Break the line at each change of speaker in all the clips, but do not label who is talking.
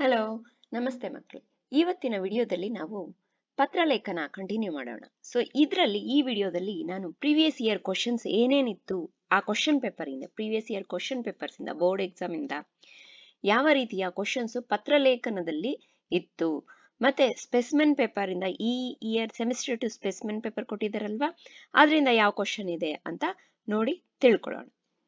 hello ನಮಸ್ತೆ ಮಕ್ಕಳು ಇವತ್ತಿನ ವಿಡಿಯೋದಲ್ಲಿ ನಾವು ಪತ್ರಲೇಖನ ಕಂಟಿನ್ಯೂ ಮಾಡೋಣ ಸೊ ಇದರಲ್ಲಿ ಈ ವಿಡಿಯೋದಲ್ಲಿ ನಾನು ಪ್ರೀವಿಯಸ್ ಇಯರ್ ಕ್ವಶನ್ಸ್ ಏನೇನಿತ್ತು ಆ ಕ್ವಶನ್ ಪೇಪರ್ ಇಂದ ಪ್ರೀವಿಯಸ್ ಇಯರ್ ಕ್ವಶನ್ ಪೇಪರ್ಸ್ ಇಂದ ಬೋರ್ಡ್ ಎಕ್ಸಾಮ್ ಇಂದ ಯಾವ ರೀತಿಯ ಕ್ವಶನ್ಸ್ ಪತ್ರಲೇಖನದಲ್ಲಿ ಇತ್ತು ಮತ್ತೆ ಸ್ಪೆಸಿಮೆನ್ ಪೇಪರ್ ಇಂದ ಈ year semester two specimen paper ಕೊಟ್ಟಿದ್ದಾರಲ್ವಾ ಅದರಿಂದ ಯಾವ ಕ್ವಶನ್ ಇದೆ ಅಂತ ನೋಡಿ ತಿಳ್ಕೊಳ್ಳೋಣ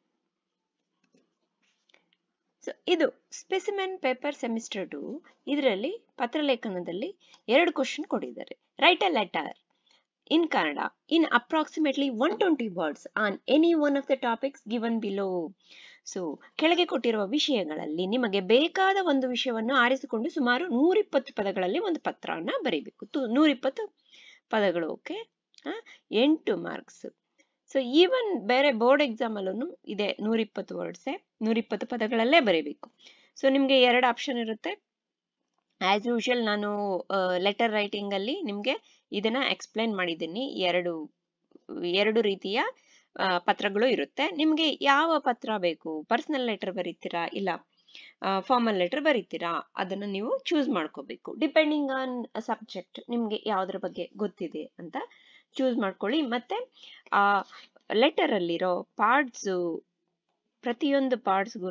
ಸೊ ಇದು ಸ್ಪೆಸಿಮೆನ್ ಪೇಪರ್ ಸೆಮಿಸ್ಟರ್ ಟು ಇದರಲ್ಲಿ ಪತ್ರಲೇಖನದಲ್ಲಿ ಎರಡು ಕ್ವಶನ್ ಕೊಟ್ಟಿದ್ದಾರೆ write a letter in Kannada in approximately one twenty words on any one of the topics given below so ಕೆಳಗೆ ಕೊಟ್ಟಿರುವ ವಿಷಯಗಳಲ್ಲಿ ನಿಮಗೆ ಬೇಕಾದ ಒಂದು ವಿಷಯವನ್ನು ಆರಿಸಿಕೊಂಡು ಸುಮಾರು ನೂರಿಪ್ಪತ್ತು ಪದಗಳಲ್ಲಿ ಒಂದು ಪತ್ರವನ್ನ ಬರೀಬೇಕು ನೂರಿಪ್ಪತ್ತು ಪದಗಳು ಓಕೆ ಎಂಟು ಮಾರ್ಕ್ಸ್ ಸೊ ಈವನ್ ಬೇರೆ ಬೋರ್ಡ್ ಎಕ್ಸಾಮ್ ಅಲ್ಲೂ ಇದೆ ನೂರಿಪ್ಪತ್ತು ವರ್ಡ್ಸೆ ನೂರಿಪ್ಪತ್ತು ಪದಗಳಲ್ಲೇ ಬರೀಬೇಕು ಸೊ ನಿಮ್ಗೆ ಎರಡು ಆಪ್ಷನ್ ಇರುತ್ತೆ ಆಸ್ ಯೂಶುವಲ್ ನಾನು ಲೆಟರ್ ರೈಟಿಂಗ್ ಅಲ್ಲಿ ನಿಮ್ಗೆ ಇದನ್ನ ಎಕ್ಸ್ಪ್ಲೈನ್ ಮಾಡಿದ್ದೀನಿ ಎರಡು ಎರಡು ರೀತಿಯ ಪತ್ರಗಳು ಇರುತ್ತೆ ನಿಮ್ಗೆ ಯಾವ ಪತ್ರ ಬೇಕು ಪರ್ಸನಲ್ ಲೆಟರ್ ಬರೀತೀರಾ ಇಲ್ಲ ಫಾರ್ಮಲ್ ಲೆಟರ್ ಬರೀತೀರಾ ಅದನ್ನ ನೀವು ಚೂಸ್ ಮಾಡ್ಕೋಬೇಕು ಡಿಪೆಂಡಿಂಗ್ ಆನ್ ಸಬ್ಜೆಕ್ಟ್ ನಿಮ್ಗೆ ಯಾವ್ದ್ರ ಬಗ್ಗೆ ಗೊತ್ತಿದೆ ಅಂತ ಚೂಸ್ ಮಾಡ್ಕೊಳ್ಳಿ ಮತ್ತೆ ಆ ಲೆಟರ್ ಅಲ್ಲಿರೋ ಪಾರ್ಟ್ಸ್ ಪ್ರತಿಯೊಂದು ಪಾರ್ಟ್ಸ್ಗೂ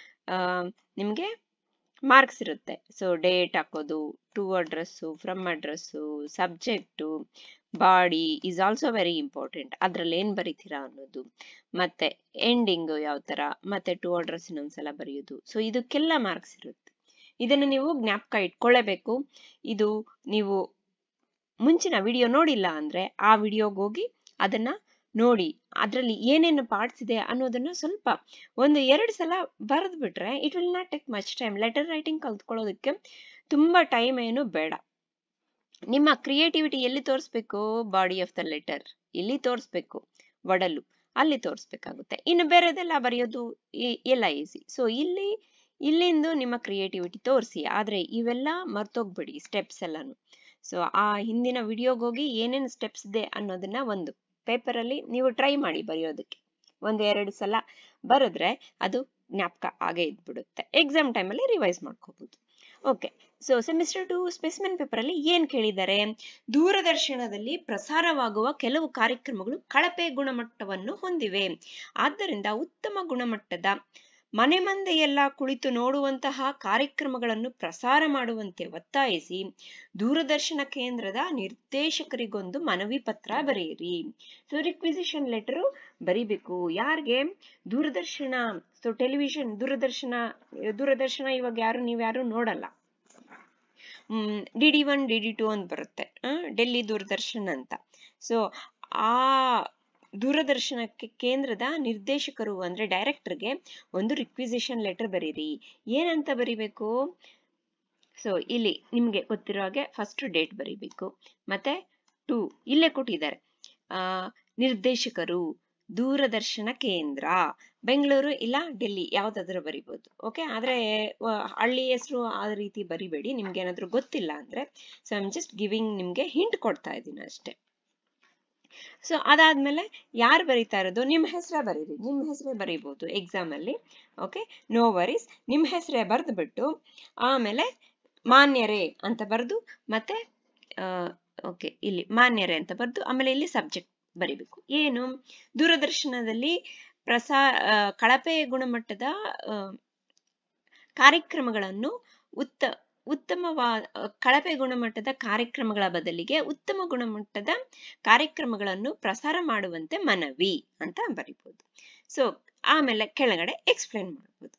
ನಿಮ್ಗೆ ಮಾರ್ಕ್ಸ್ ಇರುತ್ತೆ ಸೊ ಡೇಟ್ ಹಾಕೋದು to address from address subject body is also very important ಅದ್ರಲ್ಲಿ ಏನ್ ಬರೀತೀರಾ ಅನ್ನೋದು ಮತ್ತೆ ಎಂಡಿಂಗ್ ಯಾವ ತರ ಮತ್ತೆ ಟು ಅಡ್ರೆಸ್ ಇನ್ನೊಂದ್ಸಲ ಬರೆಯೋದು ಸೊ ಇದಕ್ಕೆಲ್ಲ ಮಾರ್ಕ್ಸ್ ಇರುತ್ತೆ ಇದನ್ನು ನೀವು ಜ್ಞಾಪಕ ಇಟ್ಕೊಳ್ಳೇಬೇಕು ಇದು ನೀವು ಮುಂಚಿನ ವಿಡಿಯೋ ನೋಡಿಲ್ಲ ಅಂದ್ರೆ ಆ ವಿಡಿಯೋಗೆ ಹೋಗಿ ಅದನ್ನ ನೋಡಿ ಅದರಲ್ಲಿ ಏನೇನು ಪಾರ್ಟ್ಸ್ ಇದೆ ಅನ್ನೋದನ್ನ ಸ್ವಲ್ಪ ಒಂದು ಎರಡು ಸಲ ಬರೆದು ಬಿಟ್ರೆ it will not take much time letter writing ಕಲ್ತ್ಕೊಳ್ಳೋದಕ್ಕೆ ತುಂಬಾ ಟೈಮ್ ಏನು ಬೇಡ ನಿಮ್ಮ ಕ್ರಿಯೇಟಿವಿಟಿ ಎಲ್ಲಿ ತೋರಿಸ್ಬೇಕು ಬಾಡಿ ಆಫ್ ದ ಲೆಟರ್ ಇಲ್ಲಿ ತೋರಿಸ್ಬೇಕು ಒಡಲು ಅಲ್ಲಿ ತೋರಿಸ್ಬೇಕಾಗುತ್ತೆ ಇನ್ನು ಬೇರೆದೆಲ್ಲ ಬರೆಯೋದು ಎಲ್ಲ ಈಸಿ ಸೊ ಇಲ್ಲಿ ಇಲ್ಲಿಂದು ನಿಮ್ಮ ಕ್ರಿಯೇಟಿವಿಟಿ ತೋರಿಸಿ ಆದ್ರೆ ಇವೆಲ್ಲ ಮರ್ತೋಗ್ಬೇಡಿ ಸ್ಟೆಪ್ಸ್ ಎಲ್ಲಾನು ಸೊ ಆ ಹಿಂದಿನ ವಿಡಿಯೋಗೆ ಹೋಗಿ ಏನೇನು ಸ್ಟೆಪ್ಸ್ ಇದೆ ಅನ್ನೋದನ್ನ ಒಂದು ಪೇಪರ್ ಅಲ್ಲಿ ನೀವು ಟ್ರೈ ಮಾಡಿ ಬರೆಯೋದಕ್ಕೆ ಒಂದ್ ಎರಡು ಸಲ ಬರೆದ್ರೆ ಅದು ಜ್ಞಾಪಕ ಆಗೇ ಇದ್ಬಿಡುತ್ತೆ ಎಕ್ಸಾಮ್ ಟೈಮಲ್ಲಿ ರಿವೈಸ್ ಮಾಡ್ಕೋಬಹುದು okay so semester two specimen paper ಅಲ್ಲಿ ಏನ್ ಕೇಳಿದ್ದಾರೆ ದೂರದರ್ಶನದಲ್ಲಿ ಪ್ರಸಾರವಾಗುವ ಕೆಲವು ಕಾರ್ಯಕ್ರಮಗಳು ಕಳಪೆ ಗುಣಮಟ್ಟವನ್ನು ಹೊಂದಿವೆ ಆದ್ದರಿಂದ ಉತ್ತಮ ಗುಣಮಟ್ಟದ ಮನೆ ಮಂದೆಯೆಲ್ಲ ಕುಳಿತು ನೋಡುವಂತಹ ಕಾರ್ಯಕ್ರಮಗಳನ್ನು ಪ್ರಸಾರ ಮಾಡುವಂತೆ ಒತ್ತಾಯಿಸಿ ದೂರದರ್ಶನ ಕೇಂದ್ರದ ನಿರ್ದೇಶಕರಿಗೊಂದು ಮನವಿ ಪತ್ರ ಬರೆಯಿರಿ ಸೊ ರಿಕ್ವಿಸಿಷನ್ ಲೆಟರ್ ಬರಿಬೇಕು ಯಾರಿಗೆ ದೂರದರ್ಶನ ಸೊ ಟೆಲಿವಿಷನ್ ದೂರದರ್ಶನ ದೂರದರ್ಶನ ಇವಾಗ ಯಾರು ನೀವ್ಯಾರು ನೋಡಲ್ಲ ಹ್ಮ್ D D one D D two ಅಂತ ಬರುತ್ತೆ ಡೆಲ್ಲಿ ದೂರದರ್ಶನ್ ಅಂತ ಸೊ ಆ ದೂರದರ್ಶನಕ್ಕೆ ಕೇಂದ್ರದ ನಿರ್ದೇಶಕರು ಅಂದ್ರೆ ಡೈರೆಕ್ಟರ್ಗೆ ಒಂದು ರಿಕ್ವಿಸಿಷನ್ ಲೆಟರ್ ಬರೀರಿ ಏನಂತ ಬರಿಬೇಕು ಸೊ ಇಲ್ಲಿ ನಿಮ್ಗೆ ಗೊತ್ತಿರೋ ಹಾಗೆ ಫಸ್ಟ್ ಡೇಟ್ ಬರಿಬೇಕು ಮತ್ತೆ ಟು ಇಲ್ಲೇ ಕೊಟ್ಟಿದ್ದಾರೆ ಆ ನಿರ್ದೇಶಕರು ದೂರದರ್ಶನ ಕೇಂದ್ರ ಬೆಂಗಳೂರು ಇಲ್ಲ ಡೆಲ್ಲಿ ಯಾವ್ದಾದ್ರು ಬರಿಬೋದು ಓಕೆ ಆದ್ರೆ ಹಳ್ಳಿ ಹೆಸರು ಆ ರೀತಿ ಬರಿಬೇಡಿ ನಿಮ್ಗೆ ಏನಾದ್ರು ಗೊತ್ತಿಲ್ಲ ಅಂದ್ರೆ ಸೊ ಐಮ್ ಜಸ್ಟ್ ಗಿವಿಂಗ್ ನಿಮ್ಗೆ ಹಿಂಟ್ ಕೊಡ್ತಾ ಇದ್ದೀನಿ ಅಷ್ಟೇ ಸೊ ಅದಾದ್ಮೇಲೆ ಯಾರು ಬರೀತಾ ಇರೋದು ನಿಮ್ಮ ಹೆಸರೇ ಬರೀರಿ ನಿಮ್ಮ ಹೆಸರೇ ಬರೀಬಹುದು ಎಕ್ಸಾಮ್ ಅಲ್ಲಿ ಓಕೆ ನೋ ವರೀಸ್ ನಿಮ್ಮ ಹೆಸರೇ ಬರೆದು ಬಿಟ್ಟು ಆಮೇಲೆ ಮಾನ್ಯರೇ ಅಂತ ಬರೆದು ಮತ್ತೆ ಓಕೆ ಇಲ್ಲಿ ಮಾನ್ಯರೇ ಅಂತ ಬರೆದು ಆಮೇಲೆ ಇಲ್ಲಿ ಸಬ್ಜೆಕ್ಟ್ ಬರಿಬೇಕು ಏನು ದೂರದರ್ಶನದಲ್ಲಿ ಪ್ರಸಾ ಕಳಪೆ ಗುಣಮಟ್ಟದ ಕಾರ್ಯಕ್ರಮಗಳನ್ನು ಉತ್ತ ಉತ್ತಮವಾದ ಕಳಪೆ ಗುಣಮಟ್ಟದ ಕಾರ್ಯಕ್ರಮಗಳ ಬದಲಿಗೆ ಉತ್ತಮ ಗುಣಮಟ್ಟದ ಕಾರ್ಯಕ್ರಮಗಳನ್ನು ಪ್ರಸಾರ ಮಾಡುವಂತೆ ಮನವಿ ಅಂತ ಬರಿಬಹುದು ಸೊ ಆಮೇಲೆ ಕೆಳಗಡೆ ಎಕ್ಸ್ಪ್ಲೇನ್ ಮಾಡ್ಬೋದು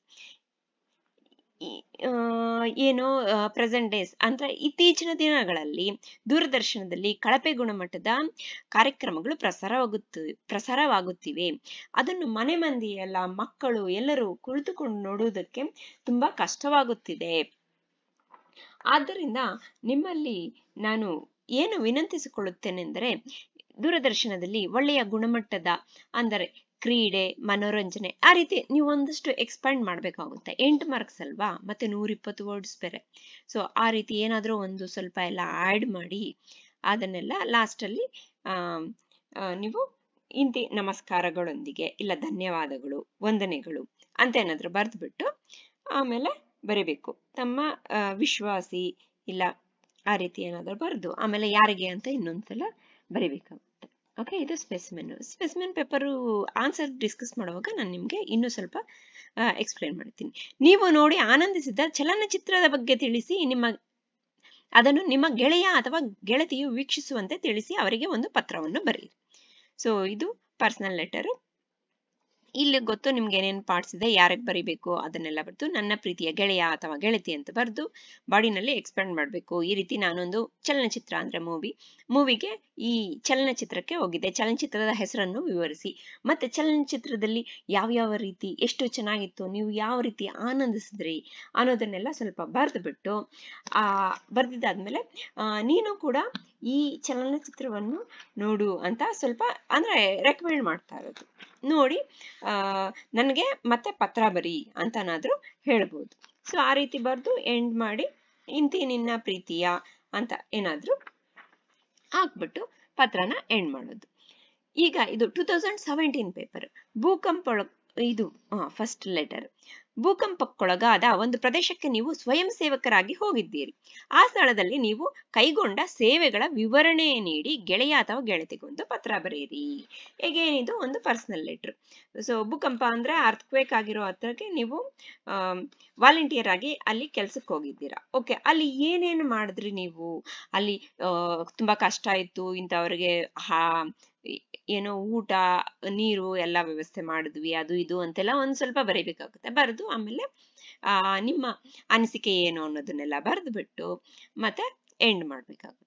ಏನು ಪ್ರೆಸೆಂಟ್ ಡೇಸ್ ಅಂದ್ರೆ ಇತ್ತೀಚಿನ ದಿನಗಳಲ್ಲಿ ದೂರದರ್ಶನದಲ್ಲಿ ಕಳಪೆ ಗುಣಮಟ್ಟದ ಕಾರ್ಯಕ್ರಮಗಳು ಪ್ರಸಾರವಾಗುತ್ತಿವೆ ಪ್ರಸಾರವಾಗುತ್ತಿವೆ ಅದನ್ನು ಮನೆ ಮಂದಿ ಎಲ್ಲ ಮಕ್ಕಳು ಎಲ್ಲರೂ ಕುಳಿತುಕೊಂಡು ನೋಡುವುದಕ್ಕೆ ತುಂಬಾ ಕಷ್ಟವಾಗುತ್ತಿದೆ ಆದ್ದರಿಂದ ನಿಮ್ಮಲ್ಲಿ ನಾನು ಏನು ವಿನಂತಿಸಿಕೊಳ್ಳುತ್ತೇನೆಂದರೆ ದೂರದರ್ಶನದಲ್ಲಿ ಒಳ್ಳೆಯ ಗುಣಮಟ್ಟದ ಅಂದರೆ ಕ್ರೀಡೆ ಮನೋರಂಜನೆ ಆ ರೀತಿ ನೀವು ಒಂದಷ್ಟು ಎಕ್ಸ್ಪ್ಯಾಂಡ್ ಮಾಡಬೇಕಾಗುತ್ತೆ ಎಂಟು ಮಾರ್ಕ್ಸ್ ಅಲ್ವಾ ಮತ್ತೆ ನೂರಿಪ್ಪತ್ತು ವರ್ಡ್ಸ್ ಬೇರೆ ಸೊ ಆ ರೀತಿ ಏನಾದರೂ ಒಂದು ಸ್ವಲ್ಪ ಎಲ್ಲ ಆ್ಯಡ್ ಮಾಡಿ ಅದನ್ನೆಲ್ಲ ಲಾಸ್ಟಲ್ಲಿ ನೀವು ಇಂತಿ ನಮಸ್ಕಾರಗಳೊಂದಿಗೆ ಇಲ್ಲ ಧನ್ಯವಾದಗಳು ವಂದನೆಗಳು ಅಂತ ಏನಾದರೂ ಬರೆದ್ಬಿಟ್ಟು ಆಮೇಲೆ ಬರಿಬೇಕು ತಮ್ಮ ಆ, ವಿಶ್ವಾಸಿ ಇಲ್ಲ ಆ ರೀತಿ ಏನಾದರೂ ಬರೆದು ಆಮೇಲೆ ಯಾರಿಗೆ ಅಂತ ಇನ್ನೊಂದ್ಸಲ ಬರಿಬೇಕಾಗುತ್ತೆ ಓಕೆ ಇದು specimen specimen paper answer discuss ಮಾಡುವಾಗ ನಾನು ನಿಮಗೆ ಇನ್ನೂ ಸ್ವಲ್ಪ ಎಕ್ಸ್ಪ್ಲೇನ್ ಮಾಡ್ತೀನಿ ನೀವು ನೋಡಿ ಆನಂದಿಸಿದ ಚಲನಚಿತ್ರದ ಬಗ್ಗೆ ತಿಳಿಸಿ ನಿಮ್ಮ ಅದನ್ನು ನಿಮ್ಮ ಗೆಳೆಯ ಅಥವಾ ಗೆಳತಿಯು ವೀಕ್ಷಿಸುವಂತೆ ತಿಳಿಸಿ ಅವರಿಗೆ ಒಂದು ಪತ್ರವನ್ನು ಬರೆಯಿರಿ ಸೊ ಇದು ಪರ್ಸನಲ್ ಲೆಟರ್ ಇಲ್ಲಿ ಗೊತ್ತು ನಿಮ್ಗೆ ಏನೇನು ಪಾರ್ಟ್ಸ್ ಇದೆ ಯಾರಿಗೆ ಬರಿಬೇಕು ಅದನ್ನೆಲ್ಲ ಬರೆದು ನನ್ನ ಪ್ರೀತಿಯ ಗೆಳೆಯ ಅಥವಾ ಗೆಳತಿ ಅಂತ ಬರೆದು ಬಾಡಿನಲ್ಲಿ ಎಕ್ಸ್ಪೆಂಡ್ ಮಾಡಬೇಕು ಈ ರೀತಿ ನಾನೊಂದು ಚಲನಚಿತ್ರ ಅಂದ್ರೆ ಮೂವಿ ಮೂವಿಗೆ ಈ ಚಲನಚಿತ್ರಕ್ಕೆ ಹೋಗಿದ್ದೆ ಚಲನಚಿತ್ರದ ಹೆಸರನ್ನು ವಿವರಿಸಿ ಮತ್ತೆ ಚಲನಚಿತ್ರದಲ್ಲಿ ಯಾವ್ಯಾವ ರೀತಿ ಎಷ್ಟು ಚೆನ್ನಾಗಿತ್ತು ನೀವು ಯಾವ ರೀತಿ ಆನಂದಿಸಿದ್ರಿ ಅನ್ನೋದನ್ನೆಲ್ಲ ಸ್ವಲ್ಪ ಬರೆದು ಬಿಟ್ಟು ಆ ಬರೆದಿದ್ದಾದ್ಮೇಲೆ ಆ, ನೀನು ಕೂಡ ಈ ಚಲನಚಿತ್ರವನ್ನು ನೋಡು ಅಂತ ಸ್ವಲ್ಪ ಅಂದ್ರೆ ರೆಕಮೆಂಡ್ ಮಾಡ್ತಾ ಇರೋದು ನೋಡಿ ಆ ನನಗೆ ಮತ್ತೆ ಪತ್ರ ಬರಿ ಅಂತನಾದ್ರೂ ಹೇಳ್ಬೋದು ಸೊ ಆ ರೀತಿ ಬರೆದು ಎಂಡ್ ಮಾಡಿ ಇಂತಿ ನಿನ್ನ ಪ್ರೀತಿಯ ಅಂತ ಏನಾದ್ರೂ ಹಾಕ್ಬಿಟ್ಟು ಪತ್ರನ ಎಂಡ್ ಮಾಡೋದು ಈಗ ಇದು ಟೂ ತೌಸಂಡ್ ಸೆವೆಂಟೀನ್ ಪೇಪರ್ ಭೂಕಂಪ ಒಳ- ಇದು ಫಸ್ಟ್ ಲೆಟರ್ ಭೂಕಂಪಕ್ಕೊಳಗಾದ ಒಂದು ಪ್ರದೇಶಕ್ಕೆ ನೀವು ಸ್ವಯಂ ಸೇವಕರಾಗಿ ಹೋಗಿದ್ದೀರಿ ಆ ಸ್ಥಳದಲ್ಲಿ ನೀವು ಕೈಗೊಂಡ ಸೇವೆಗಳ ವಿವರಣೆ ನೀಡಿ ಗೆಳೆಯ ಅಥವಾ ಗೆಳತಿಗೊಂದು ಪತ್ರ ಬರೆಯಿರಿ ಹೇಗೇನಿದು ಒಂದು ಪರ್ಸನಲ್ ಲೆಟರ್ ಸೊ ಭೂಕಂಪ ಅಂದ್ರೆ ಅರ್ಥಕ್ವೇಕ್ ಆಗಿರೋ ಹತ್ರಕ್ಕೆ ನೀವು ವಾಲಂಟಿಯರ್ ಆಗಿ ಅಲ್ಲಿ ಕೆಲ್ಸಕ್ಕೆ ಹೋಗಿದ್ದೀರಾ ಓಕೆ ಅಲ್ಲಿ ಏನೇನು ಮಾಡಿದ್ರಿ ನೀವು ಅಲ್ಲಿ ಆ, ತುಂಬಾ ಕಷ್ಟ ಇತ್ತು ಇಂಥವ್ರಿಗೆ ಹಾ ಈ- ಏನೋ ಊಟ ನೀರು ಎಲ್ಲ ವ್ಯವಸ್ಥೆ ಮಾಡಿದ್ವಿ ಅದು ಇದು ಅಂತೆಲ್ಲ ಒಂದ್ ಸ್ವಲ್ಪ ಬರೀಬೇಕಾಗುತ್ತೆ ಬರೆದು ಆಮೇಲೆ ಆ ನಿಮ್ಮ ಅನಿಸಿಕೆ ಏನು ಅನ್ನೋದನ್ನೆಲ್ಲ ಬರೆದು ಬಿಟ್ಟು ಮತ್ತೆ ಎಂಡ್ ಮಾಡ್ಬೇಕಾಗುತ್ತೆ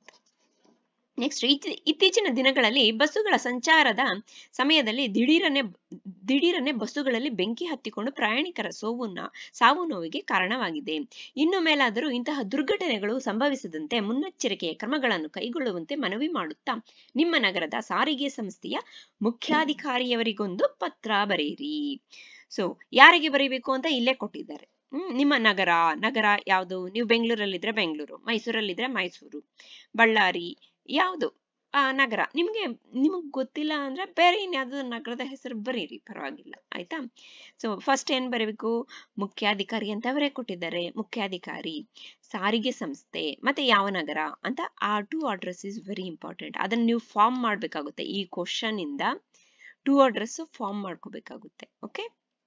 ನೆಕ್ಸ್ಟ್ ಇತ್ತೀಚಿನ ದಿನಗಳಲ್ಲಿ ಬಸ್ಸುಗಳ ಸಂಚಾರದ ಸಮಯದಲ್ಲಿ ದಿಢೀರನೆ ದಿಢೀರನೆ ಬಸ್ಸುಗಳಲ್ಲಿ ಬೆಂಕಿ ಹತ್ತಿಕೊಂಡು ಪ್ರಯಾಣಿಕರ ಸೋವುನ್ನ ಸಾವು ನೋವಿಗೆ ಕಾರಣವಾಗಿದೆ ಇನ್ನು ಮೇಲಾದರೂ ಇಂತಹ ದುರ್ಘಟನೆಗಳು ಸಂಭವಿಸದಂತೆ ಮುನ್ನೆಚ್ಚರಿಕೆಯ ಕ್ರಮಗಳನ್ನು ಕೈಗೊಳ್ಳುವಂತೆ ಮನವಿ ಮಾಡುತ್ತಾ ನಿಮ್ಮ ನಗರದ ಸಾರಿಗೆ ಸಂಸ್ಥೆಯ ಮುಖ್ಯಾಧಿಕಾರಿಯವರಿಗೊಂದು ಪತ್ರ ಬರೆಯಿರಿ ಸೊ ಯಾರಿಗೆ ಬರೀಬೇಕು ಅಂತ ಇಲ್ಲೇ ಕೊಟ್ಟಿದ್ದಾರೆ ಹ್ಮ್ ನಿಮ್ಮ ನಗರ ನಗರ ಯಾವುದು ನೀವು ಬೆಂಗಳೂರಲ್ಲಿದ್ರೆ ಬೆಂಗಳೂರು ಮೈಸೂರಲ್ಲಿದ್ರೆ ಮೈಸೂರು ಬಳ್ಳಾರಿ ಯಾವುದು ಆ ನಗರ ನಿಮ್ಗೆ ನಿಮಗ್ ಗೊತ್ತಿಲ್ಲ ಅಂದ್ರೆ ಬೇರೆ ಇನ್ಯಾವ್ದು ನಗರದ ಹೆಸರು ಬರೀರಿ ಪರವಾಗಿಲ್ಲ ಆಯ್ತಾ ಸೊ ಫಸ್ಟ್ ಏನ್ ಬರೀಬೇಕು ಮುಖ್ಯಾಧಿಕಾರಿ ಅಂತ ಅವರೇ ಕೊಟ್ಟಿದ್ದಾರೆ ಮುಖ್ಯಾಧಿಕಾರಿ ಸಾರಿಗೆ ಸಂಸ್ಥೆ ಮತ್ತೆ ಯಾವ ನಗರ ಅಂತ ಆ to address is very important ಅದನ್ನ ನೀವು ಫಾರ್ಮ್ ಮಾಡ್ಬೇಕಾಗುತ್ತೆ ಈ ಕ್ವಶನ್ ಇಂದ ಟೂ ಅಡ್ರೆಸ್ ಫಾರ್ಮ್ ಮಾಡ್ಕೋಬೇಕಾಗುತ್ತೆ ಓಕೆ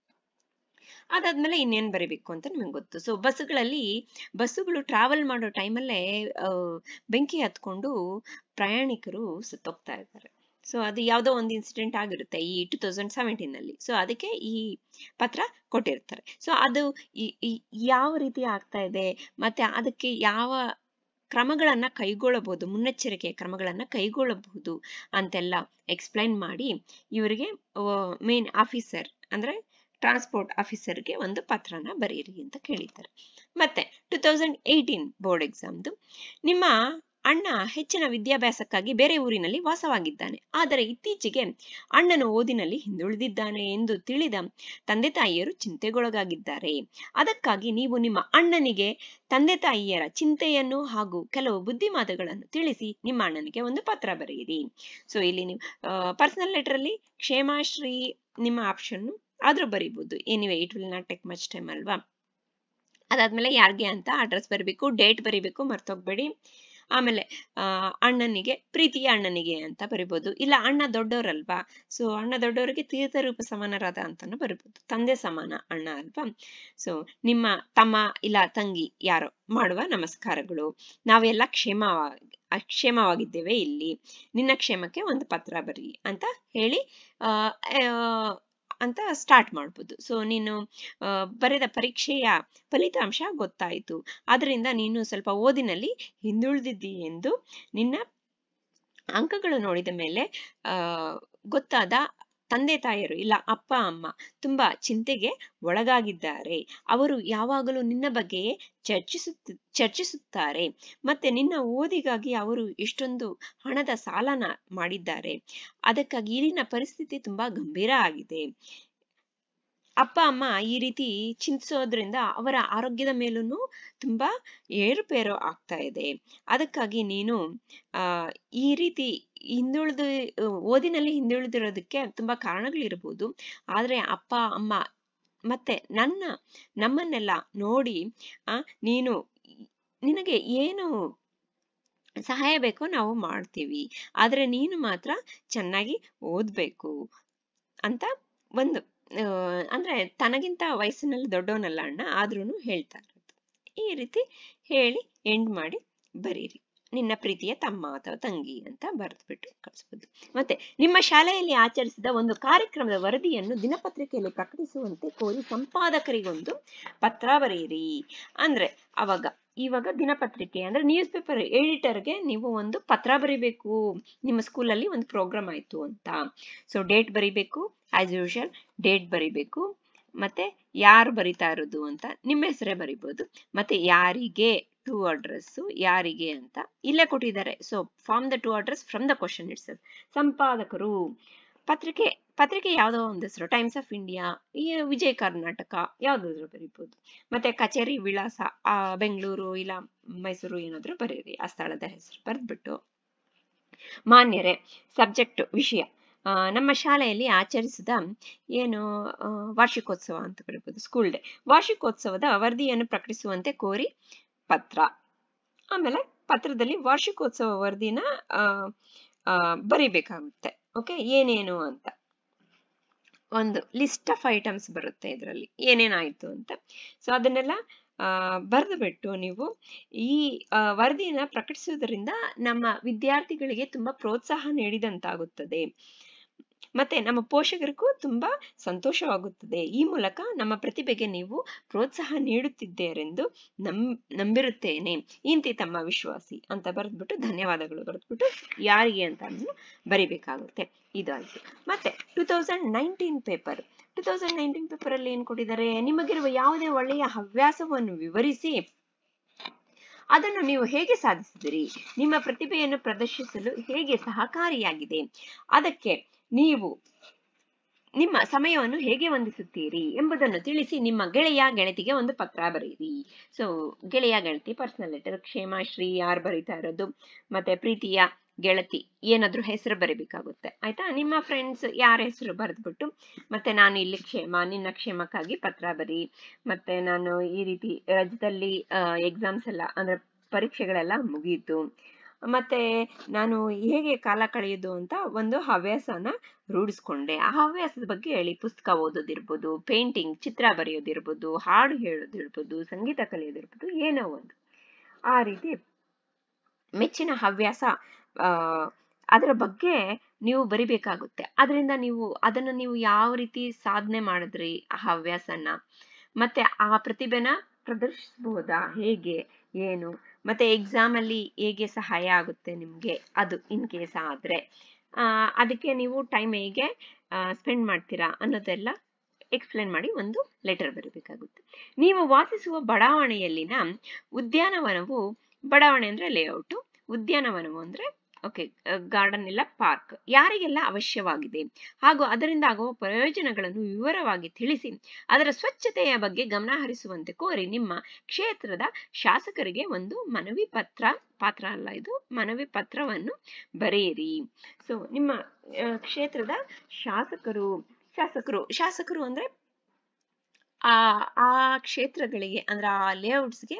ಅದಾದ್ಮೇಲೆ ಇನ್ನೇನ್ ಬರೀಬೇಕು ಅಂತ ನಿಮಗೆ ಗೊತ್ತು ಸೊ ಬಸ್ಸುಗಳಲ್ಲಿ ಬಸ್ಸುಗಳು ಟ್ರಾವೆಲ್ ಮಾಡೋ ಟೈಮಲ್ಲೇ ಬೆಂಕಿ ಹತ್ಕೊಂಡು ಪ್ರಯಾಣಿಕರು ಸತ್ತೋಗ್ತಾ ಇದ್ದಾರೆ ಸೊ ಅದು ಯಾವುದೋ ಒಂದು ಇನ್ಸಿಡೆಂಟ್ ಆಗಿರುತ್ತೆ ಈ ಟೂ ತೌಸಂಡ್ ಸೆವೆಂಟೀನ್ ಅಲ್ಲಿ ಸೊ ಅದಕ್ಕೆ ಈ ಪತ್ರ ಕೊಟ್ಟಿರ್ತಾರೆ ಸೊ ಅದು ಈ- ಈ ಯಾವ ರೀತಿ ಆಗ್ತಾ ಇದೆ ಮತ್ತೆ ಅದಕ್ಕೆ ಯಾವ ಕ್ರಮಗಳನ್ನ ಕೈಗೊಳ್ಳಬಹುದು ಮುನ್ನೆಚ್ಚರಿಕೆಯ ಕ್ರಮಗಳನ್ನ ಕೈಗೊಳ್ಳಬಹುದು ಅಂತೆಲ್ಲ ಎಕ್ಸ್ಪ್ಲೈನ್ ಮಾಡಿ ಇವರಿಗೆ ಮೇನ್ ಆಫೀಸರ್ ಅಂದ್ರೆ ಟ್ರಾನ್ಸ್ಪೋರ್ಟ್ ಆಫೀಸರ್ಗೆ ಒಂದು ಪತ್ರನ ಬರೀರಿ ಅಂತ ಕೇಳಿದ್ದಾರೆ ಮತ್ತೆ ಟೂ ತೌಸಂಡ್ ಏಯ್ಟೀನ್ ಬೋರ್ಡ್ ಎಕ್ಸಾಮ್ದು ನಿಮ್ಮ ಅಣ್ಣ ಹೆಚ್ಚಿನ ವಿದ್ಯಾಭ್ಯಾಸಕ್ಕಾಗಿ ಬೇರೆ ಊರಿನಲ್ಲಿ ವಾಸವಾಗಿದ್ದಾನೆ ಆದರೆ ಇತ್ತೀಚೆಗೆ ಅಣ್ಣನು ಓದಿನಲ್ಲಿ ಹಿಂದುಳಿದಿದ್ದಾನೆ ಎಂದು ತಿಳಿದ ತಂದೆ ತಾಯಿಯರು ಚಿಂತೆಗೊಳಗಾಗಿದ್ದಾರೆ ಅದಕ್ಕಾಗಿ ನೀವು ನಿಮ್ಮ ಅಣ್ಣನಿಗೆ ತಂದೆ ತಾಯಿಯರ ಚಿಂತೆಯನ್ನು ಹಾಗೂ ಕೆಲವು ಬುದ್ಧಿಮಾತುಗಳನ್ನು ತಿಳಿಸಿ ನಿಮ್ಮ ಅಣ್ಣನಿಗೆ ಒಂದು ಪತ್ರ ಬರೆಯಿರಿ ಸೊ ಇಲ್ಲಿ ನೀವು ಪರ್ಸನಲ್ ಲೆಟರ್ ಅಲ್ಲಿ ಕ್ಷೇಮಾಶ್ರೀ ನಿಮ್ಮ ಆಪ್ಷನ್ ಆದ್ರೂ ಬರೀಬಹುದು anyway it will not take much time ಅಲ್ವಾ ಅದಾದ್ಮೇಲೆ ಯಾರಿಗೆ ಅಂತ ಅಡ್ರೆಸ್ ಬರಿಬೇಕು ಡೇಟ್ ಬರಿಬೇಕು ಮರ್ತೋಗ್ಬೇಡಿ ಆಮೇಲೆ ಆ ಅಣ್ಣನಿಗೆ ಪ್ರೀತಿಯ ಅಣ್ಣನಿಗೆ ಅಂತ ಬರಿಬೋದು ಇಲ್ಲ ಅಣ್ಣ ದೊಡ್ಡವರಲ್ವಾ ಸೊ ಅಣ್ಣ ದೊಡ್ಡವರಿಗೆ ತೀರ್ಥರೂಪ ಸಮಾನರಾದ ಅಂತಾನು ಬರಿಬೋದು ತಂದೆ ಸಮಾನ ಅಣ್ಣ ಅಲ್ವಾ ಸೊ ನಿಮ್ಮ ತಮ್ಮ ಇಲ್ಲ ತಂಗಿ ಯಾರೋ ಮಾಡುವ ನಮಸ್ಕಾರಗಳು ನಾವೆಲ್ಲ ಕ್ಷೇಮವಾಗಿ ಕ್ಷೇಮವಾಗಿದ್ದೇವೆ ಇಲ್ಲಿ ನಿನ್ನ ಕ್ಷೇಮಕ್ಕೆ ಒಂದು ಪತ್ರ ಬರಿ ಅಂತ ಹೇಳಿ ಆ ಆ, ಅಂತ ಸ್ಟಾರ್ಟ್ ಮಾಡ್ಬೋದು ಸೊ ನೀನು ಆ, ಬರೆದ ಪರೀಕ್ಷೆಯ ಫಲಿತಾಂಶ ಗೊತ್ತಾಯಿತು ಅದರಿಂದ ನೀನು ಸ್ವಲ್ಪ ಓದಿನಲ್ಲಿ ಹಿಂದುಳಿದಿದ್ದಿ ಎಂದು ನಿನ್ನ ಅಂಕಗಳು ನೋಡಿದ ಮೇಲೆ ಆ ಗೊತ್ತಾದ ತಂದೆ ತಾಯಿಯರು ಇಲ್ಲ ಅಪ್ಪ ಅಮ್ಮ ತುಂಬಾ ಚಿಂತೆಗೆ ಒಳಗಾಗಿದ್ದಾರೆ ಅವರು ಯಾವಾಗಲೂ ನಿನ್ನ ಬಗ್ಗೆ ಚರ್ಚಿಸುತ್ತ ಚರ್ಚಿಸುತ್ತಾರೆ ಮತ್ತೆ ನಿನ್ನ ಓದಿಗಾಗಿ ಅವರು ಎಷ್ಟೊಂದು ಹಣದ ಸಾಲನ ಮಾಡಿದ್ದಾರೆ ಅದಕ್ಕಾಗಿ ಇಲ್ಲಿನ ಪರಿಸ್ಥಿತಿ ತುಂಬಾ ಗಂಭೀರ ಆಗಿದೆ ಅಪ್ಪ ಅಮ್ಮ ಈ ರೀತಿ ಚಿಂತಿಸೋದ್ರಿಂದ ಅವರ ಆರೋಗ್ಯದ ಮೇಲೂ ತುಂಬಾ ಏರುಪೇರು ಆಗ್ತಾ ಇದೆ ಅದಕ್ಕಾಗಿ ನೀನು ಆ ಈ ರೀತಿ ಹಿಂದುಳಿದು ಓದಿನಲ್ಲಿ ಹಿಂದುಳಿದಿರೋದಕ್ಕೆ ತುಂಬಾ ಕಾರಣಗಳಿರ್ಬೋದು ಆದ್ರೆ ಅಪ್ಪ ಅಮ್ಮ ಮತ್ತೆ ನನ್ನ ನಮ್ಮನ್ನೆಲ್ಲ ನೋಡಿ ಆ ನೀನು ನಿನಗೆ ಏನು ಸಹಾಯ ಬೇಕೋ ನಾವು ಮಾಡ್ತೀವಿ ಆದ್ರೆ ನೀನು ಮಾತ್ರ ಚೆನ್ನಾಗಿ ಓದ್ಬೇಕು ಅಂತ ಒಂದು ಆ, ಅಂದ್ರೆ ತನಗಿಂತ ವಯಸ್ಸಿನಲ್ಲಿ ದೊಡ್ಡವನಲ್ಲ ಅಣ್ಣ ಆದ್ರೂನು ಹೇಳ್ತಾ ಇರೋದು ಈ ರೀತಿ ಹೇಳಿ ಎಂಡ್ ಮಾಡಿ ಬರೀರಿ ನಿನ್ನ ಪ್ರೀತಿಯ ತಮ್ಮ ಅಥವಾ ತಂಗಿ ಅಂತ ಬರೆದ್ಬಿಟ್ಟು ಕಳಿಸ್ಬೋದು ಮತ್ತೆ ನಿಮ್ಮ ಶಾಲೆಯಲ್ಲಿ ಆಚರಿಸಿದ ಒಂದು ಕಾರ್ಯಕ್ರಮದ ವರದಿಯನ್ನು ದಿನಪತ್ರಿಕೆಯಲ್ಲಿ ಪ್ರಕಟಿಸುವಂತೆ ಕೋರಿ ಸಂಪಾದಕರಿಗೊಂದು ಪತ್ರ ಬರೆಯಿರಿ ಅಂದ್ರೆ ಅವಾಗ ಇವಾಗ ದಿನಪತ್ರಿಕೆ ಅಂದ್ರೆ ನ್ಯೂಸ್ ಪೇಪರ್ ಎಡಿಟರ್ಗೆ ನೀವು ಒಂದು ಪತ್ರ ಬರಿಬೇಕು ನಿಮ್ಮ ಸ್ಕೂಲಲ್ಲಿ ಒಂದು ಪ್ರೋಗ್ರಾಮ್ ಆಯ್ತು ಅಂತ ಸೊ ಡೇಟ್ ಬರಿಬೇಕು ಆಸ್ ಯೂಶುವಲ್ ಡೇಟ್ ಬರಿಬೇಕು ಮತ್ತೆ ಯಾರು ಬರಿತಾ ಇರೋದು ಅಂತ ನಿಮ್ಮ ಹೆಸರೇ ಬರಿಬೋದು ಮತ್ತೆ ಯಾರಿಗೆ ಟು ಅಡ್ರೆಸ್ ಯಾರಿಗೆ ಅಂತ ಇಲ್ಲೇ ಕೊಟ್ಟಿದ್ದಾರೆ so form the to address from the question it's ಸಂಪಾದಕರು ಪತ್ರಿಕೆ ಪತ್ರಿಕೆ ಯಾವುದೋ ಒಂದು ಹೆಸರು ಟೈಮ್ಸ್ ಆಫ್ ಇಂಡಿಯಾ ಈ ವಿಜಯ ಕರ್ನಾಟಕ ಯಾವ್ದಾದ್ರು ಬರಿಬೋದು ಮತ್ತೆ ಕಚೇರಿ ವಿಳಾಸ ಆ ಬೆಂಗಳೂರು ಇಲ್ಲ ಮೈಸೂರು ಏನಾದ್ರೂ ಬರೀರಿ ಆ ಸ್ಥಳದ ಹೆಸರು ಬರೆದ್ಬಿಟ್ಟು ಮಾನ್ಯರೇ ಸಬ್ಜೆಕ್ಟ್ ವಿಷಯ ಆ, ನಮ್ಮ ಶಾಲೆಯಲ್ಲಿ ಆಚರಿಸಿದ ಏನು ಆ, ವಾರ್ಷಿಕೋತ್ಸವ ಅಂತ ಕರಿಬೋದು ಸ್ಕೂಲ್ ಡೇ ವಾರ್ಷಿಕೋತ್ಸವದ ವರದಿಯನ್ನು ಪ್ರಕಟಿಸುವಂತೆ ಕೋರಿ ಪತ್ರ ಆಮೇಲೆ ಪತ್ರದಲ್ಲಿ ವಾರ್ಷಿಕೋತ್ಸವ ವರದಿನ ಆ, ಆ, ಬರಿಬೇಕಾಗುತ್ತೆ ಓಕೆ ಏನೇನು ಅಂತ ಒಂದು ಲಿಸ್ಟ್ ಆಫ್ ಐಟಮ್ಸ್ ಬರುತ್ತೆ ಇದರಲ್ಲಿ ಏನೇನಾಯ್ತು ಅಂತ ಸೊ ಅದನ್ನೆಲ್ಲ ಬರೆದು ಬಿಟ್ಟು ನೀವು ಈ ಆ, ವರದಿಯನ್ನ ಪ್ರಕಟಿಸುವುದರಿಂದ ನಮ್ಮ ವಿದ್ಯಾರ್ಥಿಗಳಿಗೆ ತುಂಬಾ ಪ್ರೋತ್ಸಾಹ ನೀಡಿದಂತಾಗುತ್ತದೆ ಮತ್ತೆ ನಮ್ಮ ಪೋಷಕರಿಗೂ ತುಂಬಾ ಸಂತೋಷವಾಗುತ್ತದೆ ಈ ಮೂಲಕ ನಮ್ಮ ಪ್ರತಿಭೆಗೆ ನೀವು ಪ್ರೋತ್ಸಾಹ ನೀಡುತ್ತಿದ್ದೀರೆಂದು ನಂ ನಂಬಿರುತ್ತೇನೆ ಇಂತಿ ತಮ್ಮ ವಿಶ್ವಾಸಿ ಅಂತ ಬರೆದ್ಬಿಟ್ಟು ಧನ್ಯವಾದಗಳು ಬರೆದ್ಬಿಟ್ಟು ಯಾರಿಗೆ ಅಂತ ಅದನ್ನು ಬರಿಬೇಕಾಗುತ್ತೆ ಇದಾಯ್ತು ಮತ್ತೆ two thousand nineteen paper two thousand nineteen paper ಅಲ್ಲಿ ಏನ್ ಕೊಟ್ಟಿದ್ದಾರೆ ನಿಮಗಿರುವ ಯಾವುದೇ ಒಳ್ಳೆಯ ಹವ್ಯಾಸವನ್ನು ವಿವರಿಸಿ ಅದನ್ನು ನೀವು ಹೇಗೆ ಸಾಧಿಸಿದಿರಿ ನಿಮ್ಮ ಪ್ರತಿಭೆಯನ್ನು ಪ್ರದರ್ಶಿಸಲು ಹೇಗೆ ಸಹಕಾರಿಯಾಗಿದೆ ಅದಕ್ಕೆ ನೀವು ನಿಮ್ಮ ಸಮಯವನ್ನು ಹೇಗೆ ಹೊಂದಿಸುತ್ತೀರಿ ಎಂಬುದನ್ನು ತಿಳಿಸಿ ನಿಮ್ಮ ಗೆಳೆಯ ಗೆಳತಿಗೆ ಒಂದು ಪತ್ರ ಬರೆಯಿರಿ ಸೊ ಗೆಳೆಯ ಗೆಳತಿ ಪರ್ಸನಲ್ ಲೆಟರ್ ಕ್ಷೇಮಶ್ರೀ ಯಾರು ಬರೀತಾ ಇರೋದು ಮತ್ತೆ ಪ್ರೀತಿಯ ಗೆಳತಿ ಏನಾದ್ರೂ ಹೆಸರು ಬರಿಬೇಕಾಗುತ್ತೆ ಆಯ್ತಾ ನಿಮ್ಮ ಫ್ರೆಂಡ್ಸ್ ಯಾರ ಹೆಸರು ಬರೆದ್ಬಿಟ್ಟು ಮತ್ತೆ ನಾನು ಇಲ್ಲಿ ಕ್ಷೇಮ ನಿನ್ನ ಕ್ಷೇಮಕ್ಕಾಗಿ ಪತ್ರ ಬರಿ ಮತ್ತೆ ನಾನು ಈ ರೀತಿ ರಾಜ್ಯದಲ್ಲಿ ಎಕ್ಸಾಮ್ಸ್ ಎಲ್ಲ ಅಂದ್ರೆ ಪರೀಕ್ಷೆಗಳೆಲ್ಲ ಮುಗಿಯಿತು ಮತ್ತೆ ನಾನು ಹೇಗೆ ಕಾಲ ಕಳೆಯೋದು ಅಂತ ಒಂದು ಹವ್ಯಾಸನ ರೂಢಿಸ್ಕೊಂಡೆ ಆ ಹವ್ಯಾಸದ ಬಗ್ಗೆ ಹೇಳಿ ಪುಸ್ತಕ ಓದೋದಿರ್ಬೋದು ಪೇಂಟಿಂಗ್ ಚಿತ್ರ ಬರೆಯೋದಿರ್ಬೋದು ಹಾಡು ಹೇಳೋದಿರ್ಬೋದು ಸಂಗೀತ ಕಲಿಯೋದಿರ್ಬೋದು ಏನೋ ಒಂದು ಆ ರೀತಿ ಮೆಚ್ಚಿನ ಹವ್ಯಾಸ ಆ ಅದರ ಬಗ್ಗೆ ನೀವು ಬರಿಬೇಕಾಗುತ್ತೆ ಅದರಿಂದ ನೀವು ಅದನ್ನ ನೀವು ಯಾವ ರೀತಿ ಸಾಧನೆ ಮಾಡಿದ್ರಿ ಆ ಹವ್ಯಾಸನ ಮತ್ತೆ ಆ ಪ್ರತಿಭೆನ ಪ್ರದರ್ಶಿಸಬಹುದಾ ಹೇಗೆ ಏನು ಮತ್ತೆ ಎಕ್ಸಾಮ್ ಅಲ್ಲಿ ಹೇಗೆ ಸಹಾಯ ಆಗುತ್ತೆ ನಿಮ್ಗೆ ಅದು ಇನ್ ಕೇಸ್ ಆದ್ರೆ ಆ ಅದಕ್ಕೆ ನೀವು ಟೈಮ್ ಹೇಗೆ ಸ್ಪೆಂಡ್ ಮಾಡ್ತೀರಾ ಅನ್ನೋದೆಲ್ಲ ಎಕ್ಸ್ಪ್ಲೇನ್ ಮಾಡಿ ಒಂದು ಲೆಟರ್ ಬರೀಬೇಕಾಗುತ್ತೆ ನೀವು ವಾಸಿಸುವ ಬಡಾವಣೆಯಲ್ಲಿನ ಉದ್ಯಾನವನವು ಬಡಾವಣೆ ಅಂದ್ರೆ ಲೇಔಟ್ ಉದ್ಯಾನವನವು ಅಂದ್ರೆ ಓಕೆ ಗಾರ್ಡನ್ ಇಲ್ಲ ಪಾರ್ಕ್ ಯಾರಿಗೆಲ್ಲ ಅವಶ್ಯವಾಗಿದೆ ಹಾಗೂ ಅದರಿಂದ ಆಗುವ ಪ್ರಯೋಜನಗಳನ್ನು ವಿವರವಾಗಿ ತಿಳಿಸಿ ಅದರ ಸ್ವಚ್ಛತೆಯ ಬಗ್ಗೆ ಗಮನ ಹರಿಸುವಂತೆ ಕೋರಿ ನಿಮ್ಮ ಕ್ಷೇತ್ರದ ಶಾಸಕರಿಗೆ ಒಂದು ಮನವಿ ಪತ್ರ ಪಾತ್ರ ಅಲ್ಲ ಇದು ಮನವಿ ಪತ್ರವನ್ನು ಬರೆಯಿರಿ ಸೊ ನಿಮ್ಮ ಆ, ಕ್ಷೇತ್ರದ ಶಾಸಕರು ಶಾಸಕರು ಶಾಸಕರು ಅಂದ್ರೆ ಆ ಆ ಕ್ಷೇತ್ರಗಳಿಗೆ ಅಂದ್ರೆ ಆ ಲೇಔಟ್ಸ್ಗೆ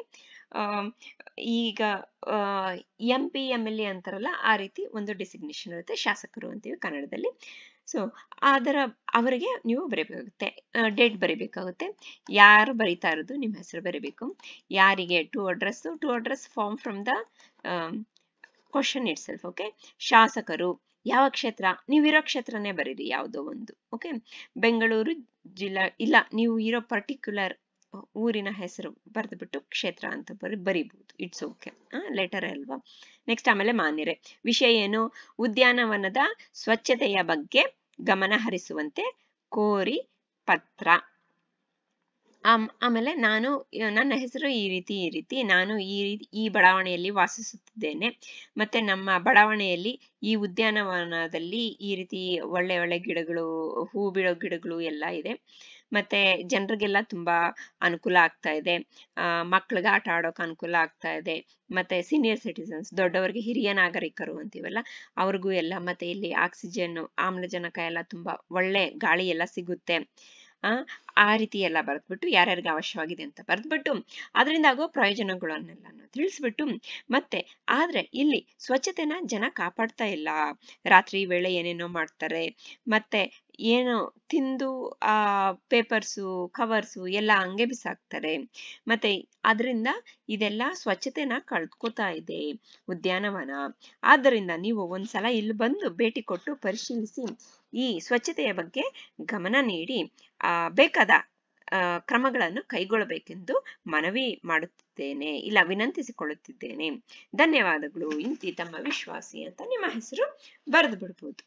ಈಗ M P M L A ಅಂತಾರಲ್ಲ ಆ ರೀತಿ ಒಂದು ಡೆಸಿಗ್ನೇಷನ್ ಇರುತ್ತೆ ಶಾಸಕರು ಅಂತೀವಿ ಕನ್ನಡದಲ್ಲಿ ಸೊ ಅದರ ಅವರಿಗೆ ನೀವು ಬರೀಬೇಕಾಗುತ್ತೆ ಡೇಟ್ ಬರೀಬೇಕಾಗುತ್ತೆ ಯಾರು ಬರೀತಾ ಇರೋದು ನಿಮ್ಮ ಹೆಸರು ಬರೀಬೇಕು ಯಾರಿಗೆ to address to address form from the question itself okay ಶಾಸಕರು ಯಾವ ಕ್ಷೇತ್ರ ನೀವಿರೋ ಕ್ಷೇತ್ರನೇ ಬರೀರಿ ಯಾವುದೋ ಒಂದು ಓಕೆ ಬೆಂಗಳೂರು ಜಿಲ್ಲಾ ಇಲ್ಲ ನೀವು ಇರೋ ಪರ್ಟಿಕ್ಯುಲರ್ ಊರಿನ ಹೆಸರು ಬರೆದ್ಬಿಟ್ಟು ಕ್ಷೇತ್ರ ಅಂತ ಬರಿ ಬರಿಬಹುದು ಇಟ್ಸ್ ಓಕೆ ಲೆಟರ್ ಅಲ್ವಾ ನೆಕ್ಸ್ಟ್ ಆಮೇಲೆ ಮಾನ್ಯರೆ ವಿಷಯ ಏನು ಉದ್ಯಾನವನದ ಸ್ವಚ್ಛತೆಯ ಬಗ್ಗೆ ಗಮನ ಹರಿಸುವಂತೆ ಕೋರಿ ಪತ್ರ ಆಮ್- ಆಮೇಲೆ ನಾನು ಆ, ನನ್ನ ಹೆಸರು ಈ ರೀತಿ ಈ ರೀತಿ ನಾನು ಈ ರೀತಿ ಈ ಬಡಾವಣೆಯಲ್ಲಿ ವಾಸಿಸುತ್ತಿದ್ದೇನೆ ಮತ್ತೆ ನಮ್ಮ ಬಡಾವಣೆಯಲ್ಲಿ ಈ ಉದ್ಯಾನವನದಲ್ಲಿ ಈ ರೀತಿ ಒಳ್ಳೆ ಒಳ್ಳೆ ಗಿಡಗಳು ಹೂ ಬಿಡೋ ಗಿಡಗಳು ಎಲ್ಲ ಇದೆ ಮತ್ತೆ ಜನರಿಗೆಲ್ಲ ತುಂಬಾ ಅನುಕೂಲ ಆಗ್ತಾ ಇದೆ ಆ ಮಕ್ಳಿಗೆ ಆಟ ಆಡೋಕೆ ಅನುಕೂಲ ಆಗ್ತಾ ಇದೆ ಮತ್ತೆ ಸೀನಿಯರ್ ಸಿಟಿಸನ್ಸ್ ದೊಡ್ಡವರಿಗೆ ಹಿರಿಯ ನಾಗರಿಕರು ಅಂತೀವಲ್ಲ ಅವ್ರಿಗೂ ಎಲ್ಲ ಮತ್ತೆ ಇಲ್ಲಿ ಆಕ್ಸಿಜನ್ ಆಮ್ಲಜನಕ ಎಲ್ಲ ತುಂಬಾ ಒಳ್ಳೆ ಗಾಳಿ ಎಲ್ಲ ಸಿಗುತ್ತೆ ಆ ಆ ರೀತಿ ಎಲ್ಲ ಬರೆದ್ಬಿಟ್ಟು ಯಾರ್ಯಾರಿಗೆ ಅವಶ್ಯವಾಗಿದೆ ಅಂತ ಬರೆದ್ಬಿಟ್ಟು ಅದರಿಂದ ಆಗೋ ಪ್ರಯೋಜನಗಳನ್ನೆಲ್ಲ ತಿಳಿಸ್ಬಿಟ್ಟು ಮತ್ತೆ ಆದ್ರೆ ಇಲ್ಲಿ ಸ್ವಚ್ಛತೆನ ಜನ ಕಾಪಾಡ್ತಾ ಇಲ್ಲ ರಾತ್ರಿ ವೇಳೆ ಏನೇನೋ ಮಾಡ್ತಾರೆ ಮತ್ತೆ ಏನು ತಿಂದು ಆ ಪೇಪರ್ಸು ಕವರ್ಸು ಎಲ್ಲ ಹಂಗೆ ಬಿಸಾಕ್ತಾರೆ ಮತ್ತೆ ಅದರಿಂದ ಇದೆಲ್ಲ ಸ್ವಚ್ಛತೆನ ಕಳ್ದ್ಕೋತಾ ಇದೆ ಉದ್ಯಾನವನ ಆದ್ದರಿಂದ ನೀವು ಒಂದ್ಸಲ ಇಲ್ಲಿ ಬಂದು ಭೇಟಿ ಕೊಟ್ಟು ಪರಿಶೀಲಿಸಿ ಈ ಸ್ವಚ್ಛತೆಯ ಬಗ್ಗೆ ಗಮನ ನೀಡಿ ಆ ಬೇಕಾದ ಆ, ಕ್ರಮಗಳನ್ನು ಕೈಗೊಳ್ಳಬೇಕೆಂದು ಮನವಿ ಮಾಡುತ್ತಿದ್ದೇನೆ ಇಲ್ಲ ವಿನಂತಿಸಿಕೊಳ್ಳುತ್ತಿದ್ದೇನೆ ಧನ್ಯವಾದಗಳು ಇಂತಿ ತಮ್ಮ ವಿಶ್ವಾಸಿ ಅಂತ ನಿಮ್ಮ ಹೆಸರು ಬರೆದು ಬಿಡ್ಬೋದು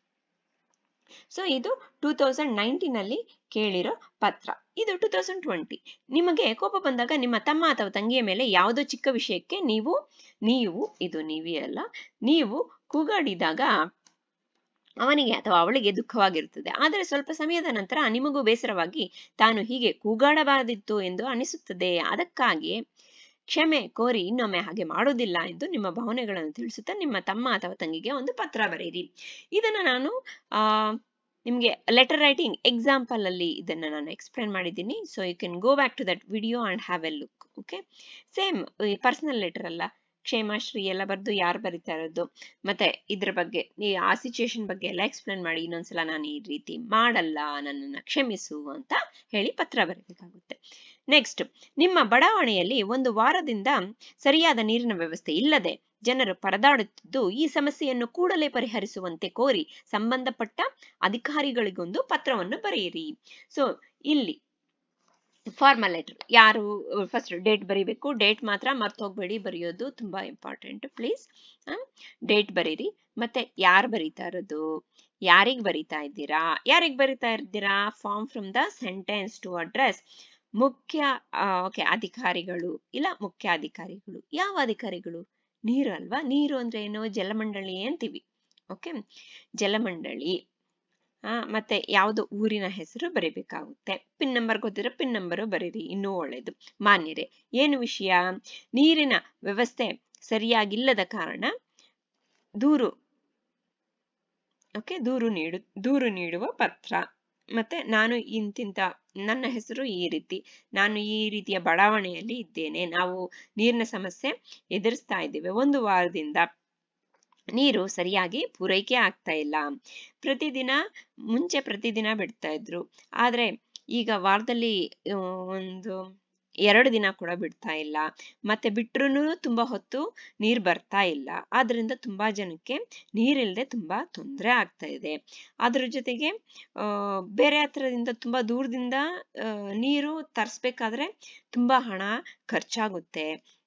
ಸೊ ಇದು ಟೂ ತೌಸಂಡ್ ನೈನ್ಟೀನ್ ಅಲ್ಲಿ ಕೇಳಿರೋ ಪತ್ರ ಇದು ಟೂ ತೌಸಂಡ್ ಟ್ವೆಂಟಿ ನಿಮಗೆ ಕೋಪ ಬಂದಾಗ ನಿಮ್ಮ ತಮ್ಮ ಅಥವಾ ತಂಗಿಯ ಮೇಲೆ ಯಾವುದೋ ಚಿಕ್ಕ ವಿಷಯಕ್ಕೆ ನೀವು ನೀವು ಇದು ನೀವೇ ಅಲ್ಲ ನೀವು ಕೂಗಾಡಿದಾಗ ಅವನಿಗೆ ಅಥವಾ ಅವಳಿಗೆ ದುಃಖವಾಗಿರುತ್ತದೆ ಆದರೆ ಸ್ವಲ್ಪ ಸಮಯದ ನಂತರ ನಿಮಗೂ ಬೇಸರವಾಗಿ ತಾನು ಹೀಗೆ ಕೂಗಾಡಬಾರದಿತ್ತು ಎಂದು ಅನಿಸುತ್ತದೆ ಅದಕ್ಕಾಗಿ ಕ್ಷಮೆ ಕೋರಿ ಇನ್ನೊಮ್ಮೆ ಹಾಗೆ ಮಾಡೋದಿಲ್ಲ ಎಂದು ನಿಮ್ಮ ಭಾವನೆಗಳನ್ನು ತಿಳಿಸುತ್ತಾ ನಿಮ್ಮ ತಮ್ಮ ಅಥವಾ ತಂಗಿಗೆ ಒಂದು ಪತ್ರ ಬರೆಯಿರಿ ಇದನ್ನ ನಾನು ಆ ನಿಮಗೆ ಲೆಟರ್ ರೈಟಿಂಗ್ ಎಕ್ಸಾಂಪಲ್ ಅಲ್ಲಿ ಇದನ್ನ ನಾನು ಎಕ್ಸ್ಪ್ಲೇನ್ ಮಾಡಿದ್ದೀನಿ so you can go back to that video and have a look okay same personal letter ಅಲ್ಲ ಕ್ಷೇಮಶ್ರೀ ಎಲ್ಲ ಬರೆದು ಯಾರು ಬರಿತಾ ಇರೋದು ಮತ್ತೆ ಇದ್ರ ಬಗ್ಗೆ ಈ ಆ ಸಿಚುಯೇಷನ್ ಬಗ್ಗೆ ಎಲ್ಲ ಎಕ್ಸ್ಪ್ಲೇನ್ ಮಾಡಿ ಇನ್ನೊಂದ್ಸಲ ನಾನು ಈ ರೀತಿ ಮಾಡಲ್ಲ ನನ್ನನ್ನ ಕ್ಷಮಿಸು ಅಂತ ಹೇಳಿ ಪತ್ರ ಬರೀಬೇಕಾಗುತ್ತೆ ನೆಕ್ಸ್ಟ್ ನಿಮ್ಮ ಬಡಾವಣೆಯಲ್ಲಿ ಒಂದು ವಾರದಿಂದ ಸರಿಯಾದ ನೀರಿನ ವ್ಯವಸ್ಥೆ ಇಲ್ಲದೆ ಜನರು ಪರದಾಡುತ್ತಿದ್ದು ಈ ಸಮಸ್ಯೆಯನ್ನು ಕೂಡಲೇ ಪರಿಹರಿಸುವಂತೆ ಕೋರಿ ಸಂಬಂಧಪಟ್ಟ ಅಧಿಕಾರಿಗಳಿಗೊಂದು ಪತ್ರವನ್ನು ಬರೆಯಿರಿ ಸೊ ಇಲ್ಲಿ ಫಾರ್ಮಲ್ ಲೆಟರ್ ಯಾರು ಫಸ್ಟ್ ಡೇಟ್ ಬರೀಬೇಕು ಡೇಟ್ ಮಾತ್ರ ಮರ್ತು ಹೋಗ್ಬೇಡಿ ಬರೆಯೋದು ತುಂಬಾ ಇಂಪಾರ್ಟೆಂಟ್ ಪ್ಲೀಸ್ ಡೇಟ್ ಬರೀರಿ ಮತ್ತೆ ಯಾರು ಬರೀತಾ ಇರೋದು ಯಾರಿಗ್ ಬರೀತಾ ಇದ್ದೀರಾ ಯಾರಿಗ್ ಬರೀತಾ ಇದ್ದೀರಾ form from the sentence to address ಮುಖ್ಯ ಓಕೆ ಅಧಿಕಾರಿಗಳು ಇಲ್ಲ ಮುಖ್ಯ ಅಧಿಕಾರಿಗಳು ಯಾವ ಅಧಿಕಾರಿಗಳು ನೀರು ಅಲ್ವಾ ನೀರು ಅಂದ್ರೆ ಏನು ಜಲಮಂಡಳಿ ಅಂತೀವಿ ಓಕೆ ಜಲಮಂಡಳಿ ಆ ಮತ್ತೆ ಯಾವ್ದು ಊರಿನ ಹೆಸರು ಬರಿಬೇಕಾಗುತ್ತೆ ಪಿನ್ ನಂಬರ್ ಗೊತ್ತಿರೋ ಪಿನ್ ನಂಬರು ಬರೀರಿ ಇನ್ನೂ ಒಳ್ಳೇದು ಮಾನ್ಯರೇ ಏನು ವಿಷಯ ನೀರಿನ ವ್ಯವಸ್ಥೆ ಸರಿಯಾಗಿಲ್ಲದ ಕಾರಣ ದೂರು ಓಕೆ ದೂರು ನೀಡು ದೂರು ನೀಡುವ ಪತ್ರ ಮತ್ತೆ ನಾನು ಇಂತಿಂತ ನನ್ನ ಹೆಸರು ಈ ರೀತಿ ನಾನು ಈ ರೀತಿಯ ಬಡಾವಣೆಯಲ್ಲಿ ಇದ್ದೇನೆ ನಾವು ನೀರಿನ ಸಮಸ್ಯೆ ಎದುರಿಸ್ತಾ ಇದ್ದೇವೆ ಒಂದು ವಾರದಿಂದ ನೀರು ಸರಿಯಾಗಿ ಪೂರೈಕೆ ಆಗ್ತಾ ಇಲ್ಲ ಪ್ರತಿದಿನ ಮುಂಚೆ ಪ್ರತಿದಿನ ಬಿಡ್ತಾ ಇದ್ರು ಆದ್ರೆ ಈಗ ವಾರದಲ್ಲಿ ಆ, ಒಂದು ಎರಡು ದಿನ ಕೂಡ ಬಿಡ್ತಾ ಇಲ್ಲ ಮತ್ತೆ ಬಿಟ್ರು ತುಂಬಾ ಹೊತ್ತು ನೀರ್ ಬರ್ತಾ ಇಲ್ಲ ಆದ್ರಿಂದ ತುಂಬಾ ಜನಕ್ಕೆ ನೀರಿಲ್ದೆ ತುಂಬಾ ತೊಂದರೆ ಆಗ್ತಾ ಇದೆ ಅದ್ರ ಜೊತೆಗೆ ಆ ಬೇರೆ ಹತ್ರದಿಂದ ತುಂಬಾ ದೂರದಿಂದ ಆ, ನೀರು ತರಿಸ್ಬೇಕಾದ್ರೆ ತುಂಬಾ ಹಣ ಖರ್ಚಾಗುತ್ತೆ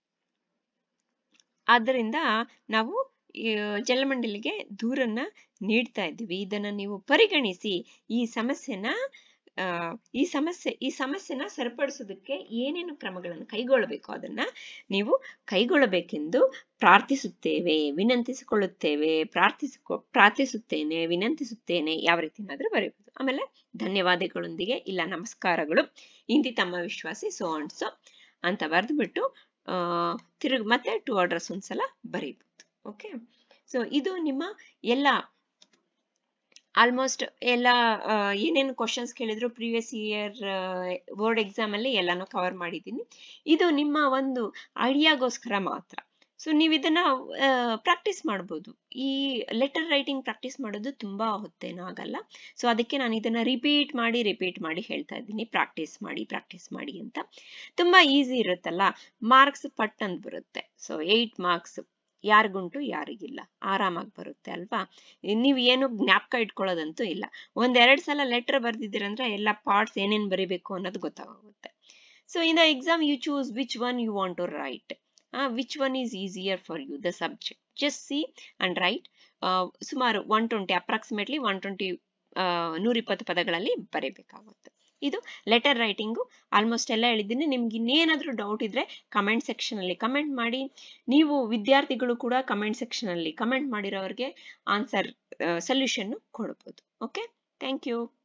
ಆದ್ದರಿಂದ ನಾವು ಈ ಜಲಮಂಡಲಿಗೆ ದೂರನ್ನ ನೀಡ್ತಾ ಇದ್ದೀವಿ ಇದನ್ನ ನೀವು ಪರಿಗಣಿಸಿ ಈ ಸಮಸ್ಯೆನ ಆ, ಈ ಸಮಸ್ಯೆ ಈ ಸಮಸ್ಯೆನ ಸರಿಪಡಿಸೋದಕ್ಕೆ ಏನೇನು ಕ್ರಮಗಳನ್ನು ಕೈಗೊಳ್ಳಬೇಕು ಅದನ್ನ ನೀವು ಕೈಗೊಳ್ಳಬೇಕೆಂದು ಪ್ರಾರ್ಥಿಸುತ್ತೇವೆ ವಿನಂತಿಸಿಕೊಳ್ಳುತ್ತೇವೆ ಪ್ರಾರ್ಥಿಸಿಕೊ ಪ್ರಾರ್ಥಿಸುತ್ತೇನೆ ವಿನಂತಿಸುತ್ತೇನೆ ಯಾವ ರೀತಿನಾದ್ರೂ ಬರೀಬಹುದು ಆಮೇಲೆ ಧನ್ಯವಾದಗಳೊಂದಿಗೆ ಇಲ್ಲ ನಮಸ್ಕಾರಗಳು ಇಂತಿ ತಮ್ಮ ವಿಶ್ವಾಸಿ ಸೋ ಅಂಡ್ ಸೊ ಅಂತ ಬರೆದ್ಬಿಟ್ಟು ಆ ತಿರುಗಿ ಮತ್ತೆ ಟು ಅಡ್ರೆಸ್ ಒಂದ್ಸಲ ಬರೀಬಹುದು ಓಕೆ ಸೊ ಇದು ನಿಮ್ಮ ಎಲ್ಲ ಆಲ್ಮೋಸ್ಟ್ ಎಲ್ಲ ಆ, ಏನೇನು ಕ್ವಶನ್ಸ್ ಕೇಳಿದ್ರು ಪ್ರೀವಿಯಸ್ ಇಯರ್ ಬೋರ್ಡ್ ಎಕ್ಸಾಮ್ ಅಲ್ಲಿ ಎಲ್ಲಾನು ಕವರ್ ಮಾಡಿದ್ದೀನಿ ಇದು ನಿಮ್ಮ ಒಂದು ಐಡಿಯಾಗೋಸ್ಕರ ಮಾತ್ರ ಸೊ ನೀವು ಇದನ್ನ ಪ್ರಾಕ್ಟೀಸ್ ಮಾಡ್ಬೋದು ಈ ಲೆಟರ್ ರೈಟಿಂಗ್ ಪ್ರಾಕ್ಟೀಸ್ ಮಾಡೋದು ತುಂಬಾ ಹೊತ್ತೇನೂ ಆಗಲ್ಲ ಸೊ ಅದಕ್ಕೆ ನಾನು ಇದನ್ನ ರಿಪೀಟ್ ಮಾಡಿ ರಿಪೀಟ್ ಮಾಡಿ ಹೇಳ್ತಾ ಇದ್ದೀನಿ ಪ್ರಾಕ್ಟೀಸ್ ಮಾಡಿ ಪ್ರಾಕ್ಟೀಸ್ ಮಾಡಿ ಅಂತ ತುಂಬಾ ಈಸಿ ಇರುತ್ತಲ್ಲ ಮಾರ್ಕ್ಸ್ ಪಟ್ ಅಂತ ಬರುತ್ತೆ ಸೊ ಏಯ್ಟ್ ಮಾರ್ಕ್ಸ್ ಯಾರಿಗುಂಟು ಯಾರಿಗಿಲ್ಲ ಆರಾಮಾಗಿ ಬರುತ್ತೆ ಅಲ್ವಾ ನೀವು ಏನು ಜ್ಞಾಪಕ ಇಟ್ಕೊಳ್ಳೋದಂತೂ ಇಲ್ಲ ಒಂದೆರಡು ಸಲ ಲೆಟರ್ ಬರ್ದಿದ್ದೀರಂದ್ರೆ ಎಲ್ಲ ಪಾರ್ಟ್ಸ್ ಏನೇನ್ ಬರಿಬೇಕು ಅನ್ನೋದು ಗೊತ್ತಾಗುತ್ತೆ so in the exam you choose which one you want to write which one is easier for you the subject just see and write ಸುಮಾರು one twenty approximately one twenty ನೂರಿಪ್ಪತ್ತು ಪದಗಳಲ್ಲಿ ಬರೀಬೇಕಾಗುತ್ತೆ ಇದು letter writing almost ಎಲ್ಲ ಹೇಳಿದ್ದೀನಿ ನಿಮ್ಗೆ ಇನ್ನೇನಾದ್ರೂ doubt ಇದ್ರೆ comment section ಅಲ್ಲಿ ಕಮೆಂಟ್ ಮಾಡಿ ನೀವು ವಿದ್ಯಾರ್ಥಿಗಳು ಕೂಡ ಕಮೆಂಟ್ ಸೆಕ್ಷನ್ ಅಲ್ಲಿ ಕಮೆಂಟ್ ಮಾಡಿರೋರಿಗೆ ಆನ್ಸರ್ ಸೊಲ್ಯೂಷನ್ ಕೊಡ್ಬೋದು ಓಕೆ ಥ್ಯಾಂಕ್ ಯು